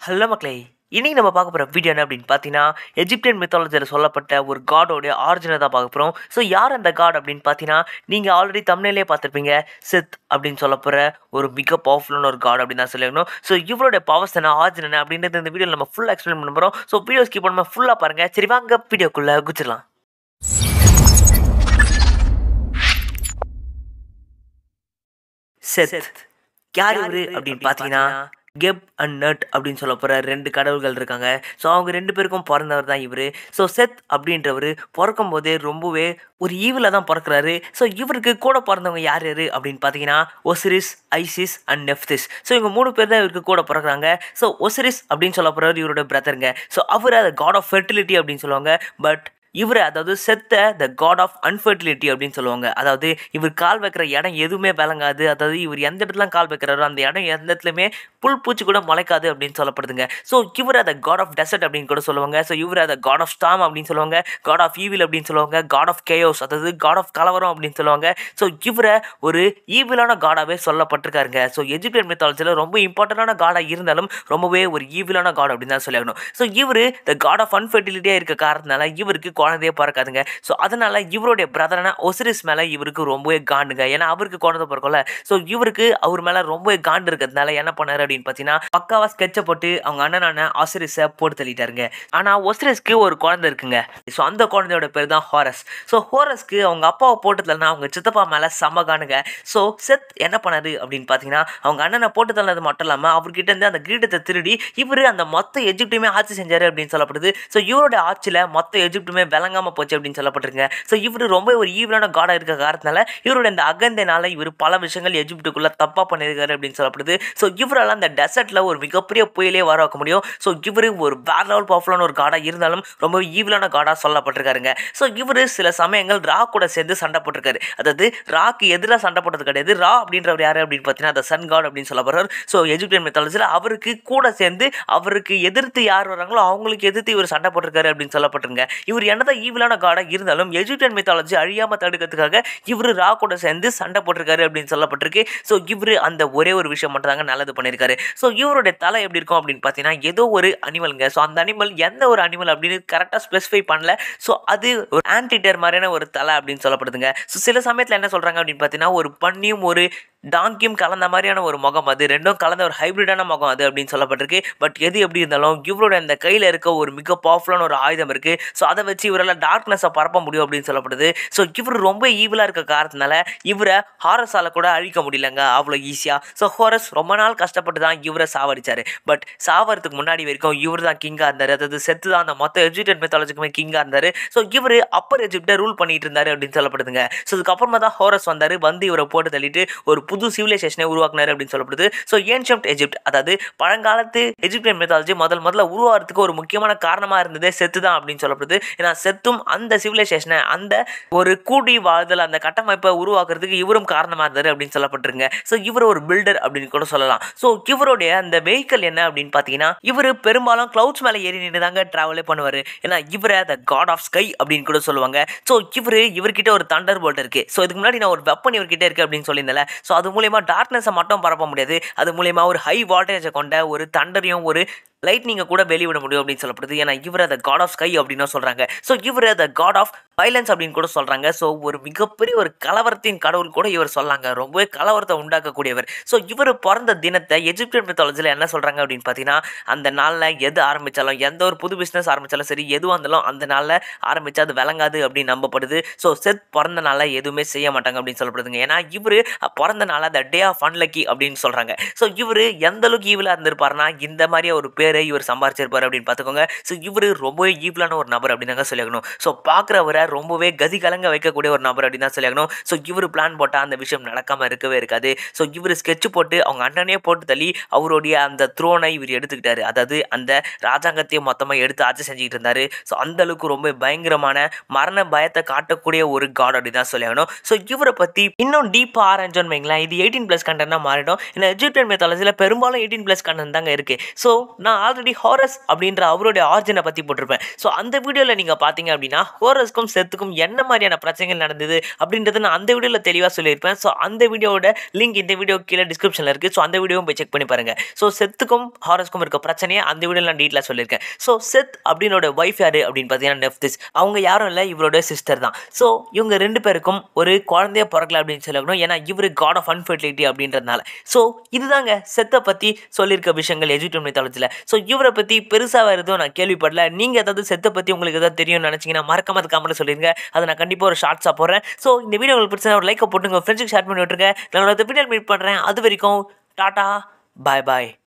hello மக்களே இன்னைக்கு நம்ம பார்க்க போகிற வீடியோ என்ன அப்படின்னு பார்த்தீங்கன்னா எஜிப்தியன் மித்தாலஜியில் சொல்லப்பட்ட ஒரு காடோடைய ஆரிஜினை தான் பார்க்க போகிறோம் ஸோ யார் அந்த காட் அப்படின்னு பார்த்தீங்கன்னா நீங்கள் ஆல்ரெடி தமிழ்லேயே பார்த்துருப்பீங்க சித் அப்படின்னு சொல்ல போகிற ஒரு மிக பவர்ஃபுல்லான ஒரு காட் அப்படின்னு தான் சொல்லியிருக்கணும் ஸோ இவருடைய பவர்ஸ் என்ன ஆரிஜின் என்ன அப்படின்றது இந்த வீடியோவில் நம்ம ஃபுல்லாக எக்ஸ்பிளைன் பண்ண போகிறோம் ஸோ வீடியோ ஸ்கிப் பண்ணாமல் ஃபுல்லாக பாருங்கள் சரி வாங்க வீடியோக்குள்ளே குச்சிடலாம் செத் யார் இவரு அப்படின்னு பார்த்தீங்கன்னா கெப் அண்ட் நட் அப்படின்னு சொல்ல போகிற ரெண்டு கடவுள்கள் இருக்காங்க ஸோ அவங்க ரெண்டு பேருக்கும் பிறந்தவர் தான் இவர் ஸோ செத் அப்படின்றவர் பிறக்கும் போதே ரொம்பவே ஒரு ஈவில் தான் பிறக்கிறாரு ஸோ இவருக்கு கூட பிறந்தவங்க யார் யார் அப்படின்னு பார்த்தீங்கன்னா Osiris Isis and Nephthys so இவங்க மூணு பேர் தான் இவருக்கு கூட பிறக்கிறாங்க ஸோ ஒசிரிஸ் அப்படின்னு சொல்ல போகிறவர் இவரோட பிரதருங்க ஸோ அவர் அதை காட் ஆஃப் ஃபெர்டிலிட்டி அப்படின்னு சொல்லுவாங்க பட் இவர் அதாவது செத்த த காட் ஆஃப் அன்ஃபர்டிலிட்டி அப்படின்னு சொல்லுவாங்க அதாவது இவர் கால் வைக்கிற இடம் எதுவுமே விளங்காது அதாவது இவர் எந்த இடத்துல கால் வைக்கிறாரோ அந்த இடம் எந்த இடத்துலையுமே புல் பூச்சி கூட முளைக்காது அப்படின்னு சொல்லப்படுதுங்க ஸோ இவர் அதை காட் ஆஃப் டெசர்ட் அப்படின்னு கூட சொல்லுவாங்க ஸோ இவர் அதை காட் ஆஃப் ஸ்டாம் அப்படின்னு சொல்லுவாங்க காட் ஆஃப் ஈவில் அப்படின்னு சொல்லுவாங்க காட் ஆஃப் கேயோஸ் அதாவது காட் ஆஃப் கலவரம் அப்படின்னு சொல்லுவாங்க ஸோ இவரை ஒரு ஈவிலான காடாகவே சொல்லப்பட்டிருக்காருங்க ஸோ எஜிப்தியன் மித்தாலஜியில் ரொம்ப இம்பார்ட்டண்டான காடாக இருந்தாலும் ரொம்பவே ஒரு ஈவிலான காட் அப்படின்னு தான் சொல்லணும் ஸோ இவர் த காட் ஆஃப் அன்ஃபர்டிலிட்டியாக இருக்க காரணத்தினால இவருக்கு குழந்தையே பிறக்காதுங்க ஸோ அதனால இவருடைய பிரதரான ஒசிரிஸ் மேலே இவருக்கு ரொம்பவே காண்டுங்க ஏன்னா அவருக்கு குழந்தை பிறக்கல ஸோ இவருக்கு அவர் மேலே ரொம்பவே காண்டு இருக்கிறதுனால என்ன பண்ணாரு அப்படின்னு பார்த்தீங்கன்னா பக்காவாக ஸ்கெட்சை போட்டு அவங்க அண்ணனான ஆசிரிஸை போட்டு தள்ளிட்டாருங்க ஆனால் ஒசிரிஸ்க்கு ஒரு குழந்தை இருக்குங்க ஸோ அந்த குழந்தையோட பேர் தான் ஹோரஸ் ஸோ ஹோரஸ்க்கு அவங்க அப்பாவை போட்டு தள்ளனா அவங்க சித்தப்பா மேலே செம்ம காணுங்க ஸோ செத் என்ன பண்ணாரு அப்படின்னு பார்த்தீங்கன்னா அவங்க அண்ணனை போட்டு தள்ளது மட்டும் இல்லாமல் அவர்கிட்ட இருந்து அந்த கிரீடத்தை திருடி இவர் அந்த மொத்த எஜிப்டையுமே ஆட்சி செஞ்சாரு அப்படின்னு சொல்லப்படுது ஸோ இவரோட ஆட்சியில் மொத்த எஜிப்டுமே விளங்காம போச்சு அப்படின்னு சொல்லப்பட்டிருங்க ஸோ இவர் ரொம்ப ஒரு ஈவலான காடாக இருக்க காரணத்தினால இவரோட இந்த அகந்தைனால இவர் பல விஷயங்கள் எஜிப்டுக்குள்ள தப்பாக பண்ணியிருக்காரு அப்படின்னு சொல்லப்படுது ஸோ இவரால் அந்த டெசர்ட்டில் ஒரு மிகப்பெரிய புயலே வர வைக்க முடியும் ஸோ இவர் ஒரு வேற லெவல் பவர்ஃபுல்லான ஒரு காடாக இருந்தாலும் ரொம்ப ஈவலான காடாக சொல்லப்பட்டிருக்காருங்க ஸோ இவர் சில சமயங்கள் ரா கூட சேர்ந்து சண்டை போட்டிருக்காரு அதாவது ராக்கு எதிராக சண்டை போட்டது கிடையாது ரா அப்படின்றவர் யார் அப்படின்னு பார்த்தீங்கன்னா அந்த சன் காட் அப்படின்னு சொல்ல போகிறார் ஸோ எஜிப்தியன் மெத்தாலஜியில் அவருக்கு கூட சேர்ந்து அவருக்கு எதிர்த்து யார் வராங்களோ அவங்களுக்கு எதிர்த்து இவர் சண்டை போட்டிருக்காரு அப்படின்னு சொல்லப்பட்டிருங்க இவர் என்னதான் ஈவிலான காடாக இருந்தாலும் எஜிப்தியன் மித்தாலஜி அழியாமல் தடுக்கிறதுக்காக இவர் ரா கூட சேர்ந்து சண்டை போட்டிருக்காரு அப்படின்னு சொல்லப்பட்டிருக்கு ஸோ இவர் அந்த ஒரே ஒரு விஷயம் மட்டும் தாங்க நல்லது பண்ணியிருக்காரு ஸோ இவருடைய தலை எப்படி இருக்கும் அப்படின்னு பார்த்தீங்கன்னா ஏதோ ஒரு அனிமலுங்க ஸோ அந்த அனிமல் எந்த ஒரு அனிமல் அப்படின்னு கரெக்டாக ஸ்பெசிஃபை பண்ணல ஸோ அது ஒரு ஆன்டிடர் மாதிரியான ஒரு தலை அப்படின்னு சொல்லப்படுதுங்க ஸோ சில சமயத்தில் என்ன சொல்கிறாங்க அப்படின்னு பார்த்தீங்கன்னா ஒரு பண்ணியும் ஒரு டாங்கியும் கலந்த மாதிரியான ஒரு முகம் அது ரெண்டும் கலந்த ஒரு ஹைப்ரிடான முகம் அது அப்படின்னு சொல்லப்பட்டிருக்கு பட் எது எப்படி இருந்தாலும் இவரோட இந்த கையில் இருக்க ஒரு மிக பவர்ஃபுல்லான ஒரு ஆயுதம் இருக்குது ஸோ அதை வச்சு இவரால் டார்க்னஸை பரப்ப முடியும் அப்படின்னு சொல்லப்படுது ஸோ இவர் ரொம்ப ஈவிலாக இருக்க காரணத்தினால இவரை ஹாரஸால் கூட அழிக்க முடியலங்க அவ்வளோ ஈஸியாக ஸோ ஹோரஸ் ரொம்ப நாள் கஷ்டப்பட்டு தான் இவரை சாவடிச்சார் பட் சாவறதுக்கு முன்னாடி வரைக்கும் இவர் தான் கிங்காக இருந்தார் அதாவது செத்து தான் அந்த மொத்த எஜிப்டன் மெத்தாலஜிக்குமே கிங்காக இருந்தார் ஸோ இவர் அப்பர் எஜிப்டை ரூல் பண்ணிட்டு இருந்தார் அப்படின்னு சொல்லப்படுதுங்க ஸோ அதுக்கப்புறமா தான் ஹோரஸ் வந்தார் வந்து இவரை போட்டு தள்ளிட்டு ஒரு புது சிவிலைசேஷனை உருவாக்குனார் அப்படின்னு சொல்லப்படுது ஸோ ஏன்ஷியம்ட் எஜிப்ட் அதாவது பழங்காலத்து எஜிப்தியன் மெத்தாலஜி முதல் முதல்ல உருவாகிறதுக்கு ஒரு முக்கியமான காரணமாக இருந்ததே செத்து தான் அப்படின்னு சொல்லப்படுது ஏன்னா செத்தும் அந்த சிவிலைசேஷனை அந்த ஒரு கூடி வாழ்தல் அந்த கட்டமைப்பை உருவாக்குறதுக்கு இவரும் காரணமாக இருந்தார் அப்படின்னு சொல்லப்பட்டிருங்க ஸோ இவர் ஒரு பில்டர் அப்படின்னு கூட சொல்லலாம் ஸோ இவருடைய அந்த வெஹிக்கல் என்ன அப்படின்னு பார்த்தீங்கன்னா இவர் பெரும்பாலும் கிளவுட்ஸ் மேலே ஏறி நின்று தாங்க ட்ராவலே பண்ணுவார் ஏன்னா இவரை த காட் ஆஃப் ஸ்கை அப்படின்னு கூட சொல்லுவாங்க ஸோ இவர் இவர்கிட்ட ஒரு தண்டர் போல்ட் இருக்குது ஸோ இதுக்கு முன்னாடி நான் ஒரு வெப்பன் இவர்கிட்ட இருக்குது அப்படின்னு சொல்லியிருந்தேன் ஸோ அது மூலயமா டார்க்னஸை மட்டும் பரப்ப முடியாது அது மூலயமா ஒரு ஹை வால்டேஜை கொண்ட ஒரு தண்டரையும் ஒரு லைட்னிங்கை கூட வெளிவிட முடியும் அப்படின்னு சொல்லப்படுது ஏன்னா இவர் த காட் ஆஃப் ஸ்கை அப்படின்னு சொல்கிறாங்க ஸோ இவர் த காட் ஆஃப் வைலன்ஸ் அப்படின்னு கூட சொல்கிறாங்க ஸோ ஒரு மிகப்பெரிய ஒரு கலவரத்தின் கடவுள் கூட இவர் சொல்லாங்க ரொம்பவே கலவரத்தை உண்டாக்கக்கூடியவர் ஸோ இவர் பிறந்த தினத்தை எஜிப்தியன் மெத்தாலஜியில் என்ன சொல்கிறாங்க அப்படின்னு பார்த்தீங்கன்னா அந்த நாளில் எது ஆரம்பித்தாலும் எந்த ஒரு புது பிஸ்னஸ் ஆரம்பித்தாலும் சரி எதுவாக இருந்தாலும் அந்த நாளில் ஆரம்பித்தா அது விளங்காது அப்படின்னு நம்பப்படுது ஸோ செத் பிறந்த நாளில் எதுவுமே செய்ய மாட்டாங்க அப்படின்னு சொல்லப்படுதுங்க ஏன்னா இவர் பிறந்த நாளில் த டே ஆஃப் அன்லக்கி அப்படின்னு சொல்கிறாங்க ஸோ இவர் எந்த அளவுக்கு ஈவிலாக இருந்திருப்பாருன்னா இந்த மாதிரி ஒரு பேரை இவர் சம்பாரிச்சிருப்பார் அப்படின்னு பார்த்துக்கோங்க ஸோ இவர் ரொம்பவே ஈவிலான ஒரு நபர் அப்படின்னு தாங்க சொல்லியாகணும் ஸோ பார்க்குறவரை ரொம்பவே கதி கலங்க வைக்கக்கூடிய ஒரு நபர் அப்படின்னு தான் சொல்லியாகணும் ஸோ இவர் பிளான் போட்டால் அந்த விஷயம் நடக்காமல் இருக்கவே இருக்காது ஸோ இவர் ஸ்கெட்ச் போட்டு அவங்க அண்ணனே போட்டு தள்ளி அவருடைய அந்த த்ரோனை இவர் எடுத்துக்கிட்டாரு அதாவது அந்த ராஜாங்கத்தையும் மொத்தமாக எடுத்து ஆட்சி செஞ்சுக்கிட்டு இருந்தார் ஸோ அந்த அளவுக்கு ரொம்ப பயங்கரமான மரண பயத்தை காட்டக்கூடிய ஒரு காட் அப்படின்னு தான் சொல்லியாகணும் ஸோ இவரை பற்றி இன்னும் டீப்பாக ஆரஞ்சோன்னு வைங்களேன் இது எயிட்டீன் ப்ளஸ் கண்டென்ட்டாக மாறிடும் ஏன்னா எஜிப்டியன் மெத்தாலஜியில் பெரும்பாலும் எயிட்டீன் ப்ளஸ் கண்டென்ட் தாங்க இருக்குது ஸோ நான் ஆல்ரெடி ஹாரஸ் அப்படின்ற அவருடைய ஆர்ஜினை பற்றி போட்டிருப்பேன் ஸோ அந்த வீடியோவில் நீங்கள் பார்த்தீங்க அப்படின்னா ஹோரஸ்க்கும் செத்துக்கும் என்ன மாதிரியான பிரச்சனைகள் நடந்தது அப்படின்றத நான் அந்த வீடியோவில் தெளிவாக சொல்லியிருப்பேன் ஸோ அந்த வீடியோவோட லிங்க் இந்த வீடியோ கீழே டிஸ்கிரிப்ஷனில் இருக்குது ஸோ அந்த வீடியோவும் போய் செக் பண்ணி பாருங்கள் ஸோ செத்துக்கும் ஹாரஸ்க்கும் இருக்க பிரச்சனையை அந்த வீடியோவில் நான் டீட்டெயிலாக சொல்லியிருக்கேன் ஸோ செத் அப்படின்னோட ஒய்ஃப் யார் அப்படின்னு பார்த்தீங்கன்னா நெஃப்திஸ் அவங்க யாரும் இல்லை இவரோட சிஸ்டர் தான் ஸோ இவங்க ரெண்டு பேருக்கும் ஒரு குழந்தைய பிறக்கல அப்படின்னு சொல்லணும் ஏன்னா இவர் காட் ஆஃப் அன்ஃபர்டிலிட்டி அப்படின்றதுனால ஸோ இதுதாங்க செத்தை பற்றி சொல்லியிருக்க விஷயங்கள் எஜுகேட் மெத்தாலஜியில் ஸோ இவரை பற்றி பெருசாக எதுவும் நான் கேள்விப்படல நீங்கள் ஏதாவது செத்தை பற்றி உங்களுக்கு ஏதாவது தெரியும்னு நினச்சிங்கன்னா மறக்காம அது கமெண்ட் சொல்லிருங்க அதை நான் கண்டிப்பாக ஒரு ஷார்ட்ஸாக போடுறேன் ஸோ இந்த வீடியோ உங்களுக்கு பிடிச்சா ஒரு லைக்கை போட்டு உங்கள் ஃப்ரெண்ட்ஸுக்கு ஷேர் பண்ணி விட்டுருங்க நான் அடுத்த வீடியோ மீட் பண்ணுறேன் அது வரைக்கும் டாட்டா பாய் பாய்